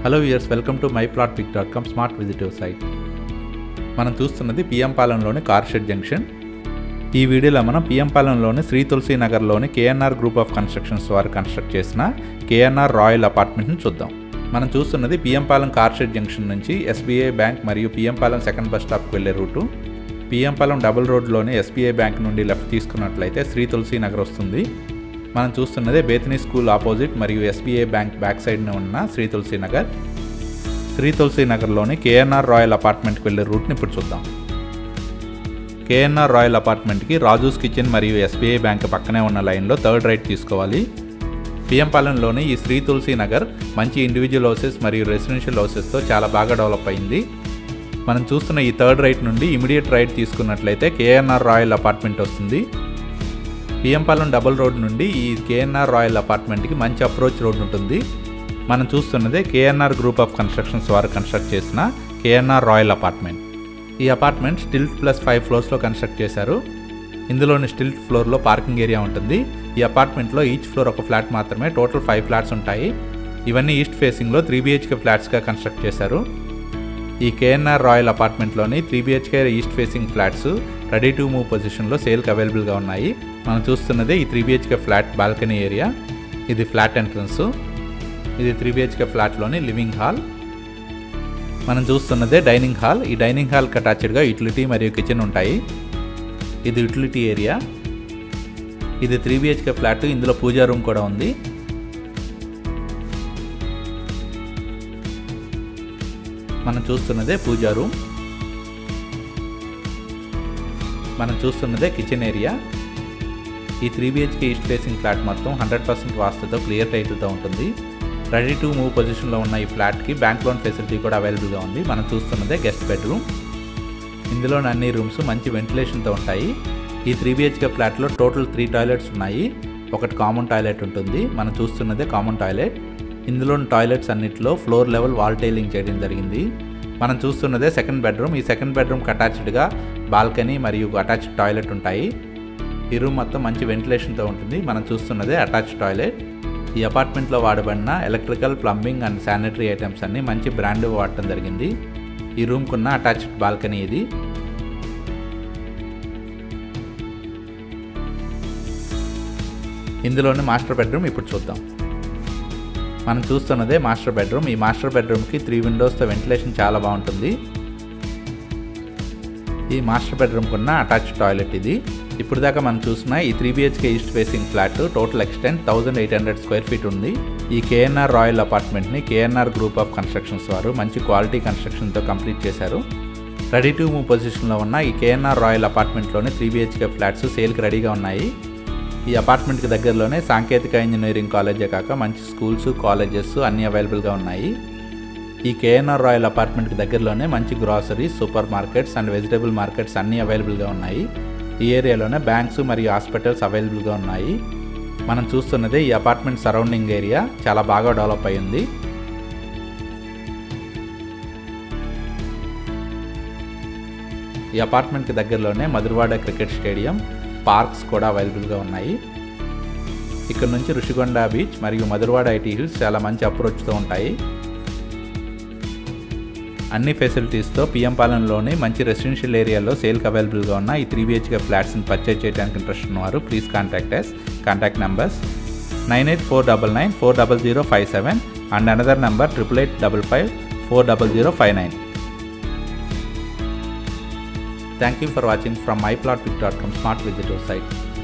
hello years welcome to my plot pick dot com smart విజిటివ్ site మనం చూస్తున్నది PM పాలెంలోని కార్ షెడ్ జంక్షన్ ఈ వీడియోలో మనం పిఎం పాలెంలోని శ్రీ తులసి నగర్లోని కేఎన్ఆర్ గ్రూప్ ఆఫ్ కన్స్ట్రక్షన్స్ వారు కన్స్ట్రక్ట్ చేసిన కేఎన్ఆర్ రాయల్ అపార్ట్మెంట్ని చూద్దాం మనం చూస్తున్నది PM Palem car shed junction నుంచి ఎస్బీఐ బ్యాంక్ మరియు పిఎం పాలెం సెకండ్ బస్ స్టాప్కి వెళ్ళే రూటు పిఎం పాలెం డబుల్ రోడ్లోని ఎస్బీఐ బ్యాంక్ నుండి లెఫ్ట్ తీసుకున్నట్లయితే శ్రీ తులసి నగర్ వస్తుంది మనం చూస్తున్నదే బేతనీ స్కూల్ ఆపోజిట్ మరియు ఎస్బీఐ బ్యాంక్ బ్యాక్ సైడ్న ఉన్న శ్రీ తులసి నగర్ శ్రీ తులసి నగర్లోని కేఎన్ఆర్ రాయల్ అపార్ట్మెంట్కి వెళ్ళే రూట్ని ఇప్పుడు చూద్దాం కేఎన్ఆర్ రాయల్ అపార్ట్మెంట్కి రాజూస్ కిచెన్ మరియు ఎస్బీఐ బ్యాంక్ పక్కనే ఉన్న లైన్లో థర్డ్ రైట్ తీసుకోవాలి పిఎం పాలెంలోని ఈ శ్రీ తులసి నగర్ మంచి ఇండివిజువల్ హౌసెస్ మరియు రెసిడెన్షియల్ హౌసెస్తో చాలా బాగా డెవలప్ అయింది మనం చూస్తున్న ఈ థర్డ్ రైట్ నుండి ఇమీడియట్ రైట్ తీసుకున్నట్లయితే కేఎన్ఆర్ రాయల్ అపార్ట్మెంట్ వస్తుంది పిఎంపాలెం డబుల్ రోడ్ నుండి ఈ కేఎన్ఆర్ రాయల్ అపార్ట్మెంట్కి మంచి అప్రోచ్ రోడ్ ఉంటుంది మనం చూస్తున్నదే కేఎన్ఆర్ గ్రూప్ ఆఫ్ కన్స్ట్రక్షన్స్ వారు కన్స్ట్రక్ట్ చేసిన కేఎన్ఆర్ రాయల్ అపార్ట్మెంట్ ఈ అపార్ట్మెంట్ స్టిల్ట్ ప్లస్ ఫైవ్ ఫ్లోర్స్లో కన్స్ట్రక్ట్ చేశారు ఇందులోని స్టిల్ట్ ఫ్లోర్లో పార్కింగ్ ఏరియా ఉంటుంది ఈ అపార్ట్మెంట్లో ఈచ్ ఫ్లోర్ ఒక ఫ్లాట్ మాత్రమే టోటల్ ఫైవ్ ఫ్లాట్స్ ఉంటాయి ఇవన్నీ ఈస్ట్ ఫేసింగ్లో త్రీ బిహెచ్కే ఫ్లాట్స్గా కన్స్ట్రక్ట్ చేశారు ఈ కేఎన్ఆర్ రాయల్ అపార్ట్మెంట్లోని three BHK east facing flats ready to move పొజిషన్లో సేల్కి అవైలబుల్గా ఉన్నాయి మనం చూస్తున్నదే ఈ three BHK flat balcony area ఇది ఫ్లాట్ ఎంట్రన్స్ ఇది త్రీ బిహెచ్కే ఫ్లాట్లోని లివింగ్ హాల్ మనం చూస్తున్నదే డైనింగ్ హాల్ ఈ డైనింగ్ హాల్కి అటాచ్డ్గా యూటిలిటీ మరియు కిచెన్ ఉంటాయి ఇది యూటిలిటీ ఏరియా ఇది త్రీ బిహెచ్కే ఫ్లాట్ ఇందులో పూజా రూమ్ కూడా ఉంది మనం చూస్తున్నదే పూజా రూమ్ మనం చూస్తున్నదే కిచెన్ ఏరియా ఈ three BHK east facing flat మొత్తం హండ్రెడ్ పర్సెంట్ వాస్తుతో క్లియర్ టైటిల్తో ఉంటుంది రెడీ టు మూవ్ పొజిషన్లో ఉన్న ఈ ఫ్లాట్కి బ్యాంక్ లోన్ ఫెసిలిటీ కూడా అవైలబుల్గా ఉంది మనం చూస్తున్నదే గెస్ట్ బెడ్రూమ్ ఇందులోని అన్ని రూమ్స్ మంచి వెంటిలేషన్తో ఉంటాయి ఈ త్రీ బిహెచ్కే ఫ్లాట్లో టోటల్ త్రీ టాయిలెట్స్ ఉన్నాయి ఒకటి కామన్ టాయిలెట్ ఉంటుంది మనం చూస్తున్నదే కామన్ టాయిలెట్ ఇందులోని టాయిలెట్స్ అన్నిటిలో ఫ్లోర్ లెవెల్ వాల్ టైలింగ్ చేయడం జరిగింది మనం చూస్తున్నదే సెకండ్ బెడ్రూమ్ ఈ సెకండ్ బెడ్రూమ్కి అటాచ్డ్గా బాల్కనీ మరియు అటాచ్డ్ టాయిలెట్ ఉంటాయి ఈ రూమ్ మొత్తం మంచి వెంటిలేషన్తో ఉంటుంది మనం చూస్తున్నదే అటాచ్ టాయిలెట్ ఈ అపార్ట్మెంట్లో వాడబడిన electrical plumbing and sanitary items అన్ని మంచి బ్రాండ్ వాడటం జరిగింది ఈ రూమ్కున్న అటాచ్డ్ బాల్కనీ ఇది ఇందులోని మాస్టర్ బెడ్రూమ్ ఇప్పుడు చూద్దాం మనం చూస్తున్నదే మాస్టర్ బెడ్రూమ్ ఈ మాస్టర్ బెడ్రూమ్కి త్రీ విండోస్తో వెంటిలేషన్ చాలా బాగుంటుంది ఈ మాస్టర్ బెడ్రూమ్కి ఉన్న అటాచ్ టాయిలెట్ ఇది ఇప్పుడు దాకా మనం చూసిన ఈ three BHK east facing flat total extent thousand eight hundred square feet ఉంది ఈ కేఎన్ఆర్ రాయల్ అపార్ట్మెంట్ని కేఎన్ఆర్ గ్రూప్ ఆఫ్ కన్స్ట్రక్షన్స్ వారు మంచి క్వాలిటీ కన్స్ట్రక్షన్తో కంప్లీట్ చేశారు రెడీ టు మూవ్ పొజిషన్లో ఉన్న ఈ కేఎన్ఆర్ రాయల్ అపార్ట్మెంట్లోని త్రీ బిహెచ్కే ఫ్లాట్స్ సేల్కి రెడీగా ఉన్నాయి ఈ అపార్ట్మెంట్కి దగ్గరలోనే సాంకేతిక ఇంజనీరింగ్ కాలేజే కాక మంచి స్కూల్స్ కాలేజెస్ అన్నీ అవైలబుల్గా ఉన్నాయి ఈ కేఎన్ఆర్ రాయల్ అపార్ట్మెంట్కి దగ్గరలోనే మంచి groceries super markets and vegetable markets అన్నీ అవైలబుల్గా ఉన్నాయి ఈ ఏరియాలోనే బ్యాంక్స్ మరియు హాస్పిటల్స్ అవైలబుల్గా ఉన్నాయి మనం చూస్తున్నదే ఈ అపార్ట్మెంట్ సరౌండింగ్ ఏరియా చాలా బాగా డెవలప్ అయ్యింది ఈ అపార్ట్మెంట్కి దగ్గరలోనే మధురవాడ క్రికెట్ స్టేడియం పార్క్స్ కూడా అవైలబుల్గా ఉన్నాయి ఇక్కడ నుంచి ఋషికొండ బీచ్ మరియు మధురవాడ ఐటీ హిల్స్ చాలా మంచి అప్రోచ్తో ఉంటాయి అన్ని ఫెసిలిటీస్తో పిఎం పాలెంలోని మంచి రెసిడెన్షియల్ ఏరియాలో సేల్కి అవైలబుల్గా ఉన్న ఈ త్రీ బిహెచ్కే ఫ్లాట్స్ని పర్చేజ్ చేయడానికి ఇంట్రెస్ట్ ఉన్నవారు please contact us contact numbers nine eight four double nine four double zero five seven and another number triple eight double five four double zero five nine thank you for watching from my plot pick dot com smart విజిటివ్ site